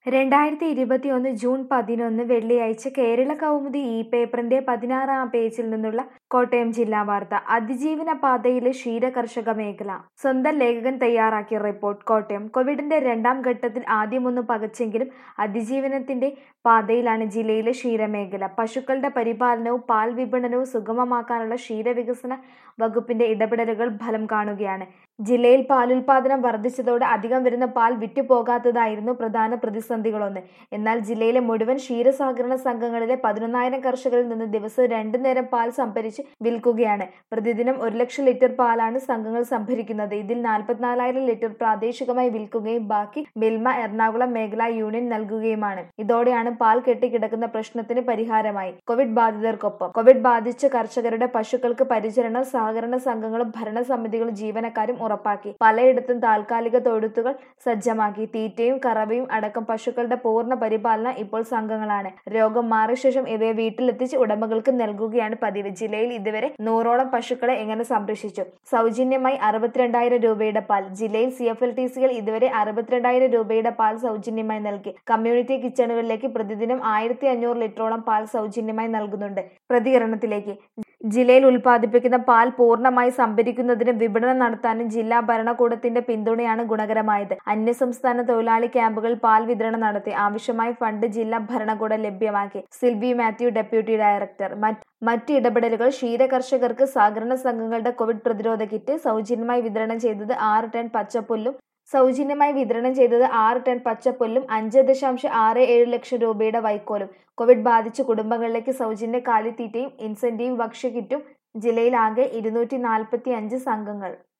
രണ്ടായിരത്തി ഇരുപത്തിയൊന്ന് ജൂൺ പതിനൊന്ന് വെള്ളിയാഴ്ച കേരള കൗമുദി ഈ പേപ്പറിന്റെ പതിനാറാം പേജിൽ നിന്നുള്ള കോട്ടയം ജില്ലാ വാർത്ത അതിജീവന പാതയിലെ ക്ഷീരകർഷക മേഖല സ്വന്തം ലേഖകൻ തയ്യാറാക്കിയ റിപ്പോർട്ട് കോട്ടയം കോവിഡിന്റെ രണ്ടാം ഘട്ടത്തിൽ ആദ്യമൊന്ന് പകച്ചെങ്കിലും അതിജീവനത്തിന്റെ പാതയിലാണ് ജില്ലയിലെ ക്ഷീരമേഖല പശുക്കളുടെ പരിപാലനവും പാൽ വിപണനവും സുഗമമാക്കാനുള്ള ക്ഷീരവികസന വകുപ്പിന്റെ ഇടപെടലുകൾ ഫലം കാണുകയാണ് ജില്ലയിൽ പാലുൽപാദനം വർദ്ധിച്ചതോടെ അധികം വരുന്ന പാൽ വിറ്റുപോകാത്തതായിരുന്നു പ്രധാന പ്രതിസന്ധികളൊന്ന് എന്നാൽ ജില്ലയിലെ മുഴുവൻ ക്ഷീരസഹകരണ സംഘങ്ങളിലെ പതിനൊന്നായിരം കർഷകരിൽ നിന്ന് ദിവസവും രണ്ടു നേരം പാൽ സംഭരിച്ച് വിൽക്കുകയാണ് പ്രതിദിനം ഒരു ലക്ഷം ലിറ്റർ പാലാണ് സംഘങ്ങൾ സംഭരിക്കുന്നത് ഇതിൽ നാൽപ്പത്തിനാലായിരം ലിറ്റർ പ്രാദേശികമായി വിൽക്കുകയും ബാക്കി മിൽമ എറണാകുളം മേഖലാ യൂണിയൻ നൽകുകയുമാണ് ഇതോടെയാണ് പാൽ കെട്ടിക്കിടക്കുന്ന പ്രശ്നത്തിന് പരിഹാരമായി കോവിഡ് ബാധിതർക്കൊപ്പം കോവിഡ് ബാധിച്ച കർഷകരുടെ പശുക്കൾക്ക് പരിചരണം സഹകരണ സംഘങ്ങളും ഭരണസമിതികളും ജീവനക്കാരും ഉറപ്പാക്കി പലയിടത്തും താൽക്കാലിക തൊഴുത്തുകൾ സജ്ജമാക്കി തീറ്റയും കറവയും അടക്കം പശുക്കളുടെ പൂർണ്ണ പരിപാലനം ഇപ്പോൾ സംഘങ്ങളാണ് രോഗം മാറിയ ശേഷം ഇവയെ വീട്ടിലെത്തിച്ച് ഉടമകൾക്ക് നൽകുകയാണ് പതിവ് ജില്ലയിൽ ഇതുവരെ നൂറോളം പശുക്കളെ എങ്ങനെ സംരക്ഷിച്ചു സൗജന്യമായി അറുപത്തിരണ്ടായിരം രൂപയുടെ പാൽ ജില്ലയിൽ സി എഫ് എൽ ടി സികൾ ഇതുവരെ അറുപത്തിരണ്ടായിരം രൂപയുടെ പാൽ സൗജന്യമായി നൽകി കമ്മ്യൂണിറ്റി കിച്ചണുകളിലേക്ക് പ്രതിദിനം ആയിരത്തി അഞ്ഞൂറ് ലിറ്ററോളം പാൽ സൗജന്യമായി നൽകുന്നുണ്ട് പ്രതികരണത്തിലേക്ക് ജില്ലയിൽ ഉൽപ്പാദിപ്പിക്കുന്ന പാൽ പൂർണ്ണമായി സംഭരിക്കുന്നതിനും വിപണനം നടത്താനും ജില്ലാ ഭരണകൂടത്തിന്റെ പിന്തുണയാണ് ഗുണകരമായത് അന്യസംസ്ഥാന തൊഴിലാളി ക്യാമ്പുകളിൽ പാൽ വിതരണം നടത്തി ആവശ്യമായ ഫണ്ട് ജില്ലാ ഭരണകൂടം ലഭ്യമാക്കി സിൽവി മാത്യു ഡെപ്യൂട്ടി ഡയറക്ടർ മറ്റ് ഇടപെടലുകൾ ക്ഷീരകർഷകർക്ക് സഹകരണ സംഘങ്ങളുടെ കോവിഡ് പ്രതിരോധ കിറ്റ് സൗജന്യമായി വിതരണം ചെയ്തത് ആറ് ടൺ പച്ചപ്പുല്ലും സൗജന്യമായി വിതരണം ചെയ്തത് ആറ് ടൺ പച്ചപ്പുല്ലും അഞ്ച് ദശാംശം ആറ് ഏഴ് ലക്ഷം രൂപയുടെ വൈക്കോലും കോവിഡ് ബാധിച്ച കുടുംബങ്ങളിലേക്ക് സൗജന്യ കാലിത്തീറ്റയും ഇൻസെന്റീവ് ഭക്ഷ്യക്കിറ്റും ജില്ലയിലാകെ ഇരുന്നൂറ്റി നാൽപ്പത്തി അഞ്ച് സംഘങ്ങൾ